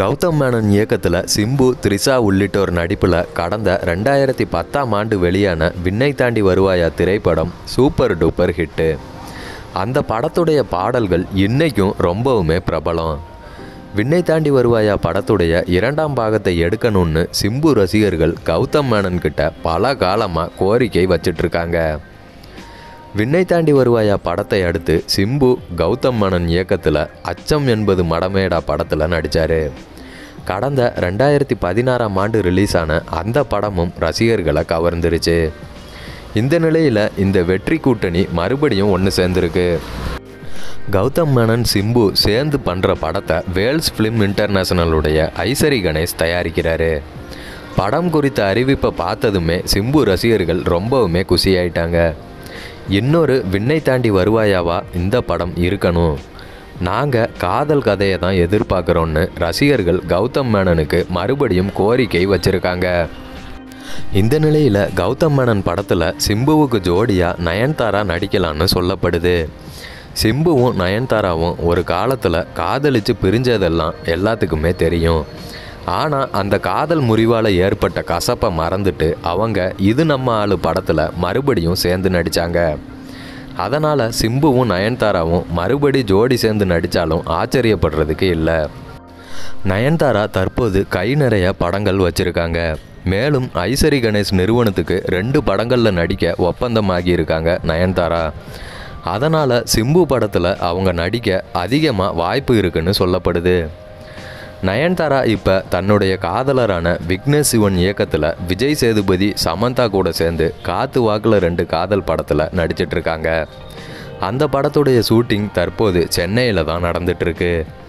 கௌதம் மேனன் இயக்கத்தில் சிம்பு த்ரிஷா உள்ளிட்டோர் நடிப்பில் கடந்த ரெண்டாயிரத்தி பத்தாம் ஆண்டு வெளியான விண்ணை தாண்டி வருவாயா திரைப்படம் சூப்பர் டூப்பர் ஹிட்டு அந்த படத்துடைய பாடல்கள் இன்னைக்கும் ரொம்பவுமே பிரபலம் விண்ணை தாண்டி வருவாயா படத்துடைய இரண்டாம் பாகத்தை எடுக்கணும்னு சிம்பு ரசிகர்கள் கௌதம் மேனன் கிட்ட பல காலமாக கோரிக்கை வச்சிட்ருக்காங்க விண்ணை தாண்டி வருவாயா படத்தை அடுத்து சிம்பு கௌதம் மேனன் இயக்கத்தில் அச்சம் என்பது மடமேடா படத்தில் நடித்தார் கடந்த ரெண்டாயிரத்தி பதினாறாம் ஆண்டு ரிலீஸ் ஆன அந்த படமும் ரசிகர்களை கவர்ந்துருச்சு இந்த நிலையில் இந்த வெற்றி கூட்டணி மறுபடியும் ஒன்று சேர்ந்துருக்கு கௌதம் மேனன் சிம்பு சேர்ந்து பண்ணுற படத்தை வேல்ஸ் ஃபிலிம் இன்டர்நேஷனலுடைய ஐசரி கணேஷ் தயாரிக்கிறாரு படம் குறித்த அறிவிப்பை பார்த்ததுமே சிம்பு ரசிகர்கள் ரொம்பவுமே குஷியாயிட்டாங்க இன்னொரு விண்ணை தாண்டி வருவாயாவா இந்த படம் இருக்கணும் நாங்கள் காதல் கதையை தான் எதிர்பார்க்குறோன்னு ரசிகர்கள் கௌதம் மேனனுக்கு மறுபடியும் கோரிக்கை வச்சுருக்காங்க இந்த நிலையில் கௌதம் மேனன் படத்தில் சிம்புவுக்கு ஜோடியாக நயன்தாரா நடிக்கலான்னு சொல்லப்படுது சிம்புவும் நயன்தாராவும் ஒரு காலத்தில் காதலிச்சு பிரிஞ்சதெல்லாம் எல்லாத்துக்குமே தெரியும் ஆனால் அந்த காதல் முறிவால் ஏற்பட்ட கசப்பை மறந்துட்டு அவங்க இது நம்ம ஆளு படத்தில் மறுபடியும் சேர்ந்து நடித்தாங்க அதனால் சிம்புவும் நயன்தாராவும் மறுபடி ஜோடி சேர்ந்து நடித்தாலும் ஆச்சரியப்படுறதுக்கு இல்லை நயன்தாரா தற்போது கை நிறைய படங்கள் வச்சுருக்காங்க மேலும் ஐசரி கணேஷ் நிறுவனத்துக்கு ரெண்டு படங்களில் நடிக்க ஒப்பந்தமாகி இருக்காங்க நயன்தாரா அதனால் சிம்பு படத்தில் அவங்க நடிக்க அதிகமாக வாய்ப்பு இருக்குன்னு சொல்லப்படுது நயன்தாரா இப்போ தன்னுடைய காதலரான விக்னேஷ் சிவன் இயக்கத்தில் விஜய் சேதுபதி சமந்தா கூட சேர்ந்து காத்து வாக்கில் ரெண்டு காதல் படத்தில் நடிச்சிட்ருக்காங்க அந்த படத்துடைய ஷூட்டிங் தற்போது சென்னையில் தான் நடந்துட்டுருக்கு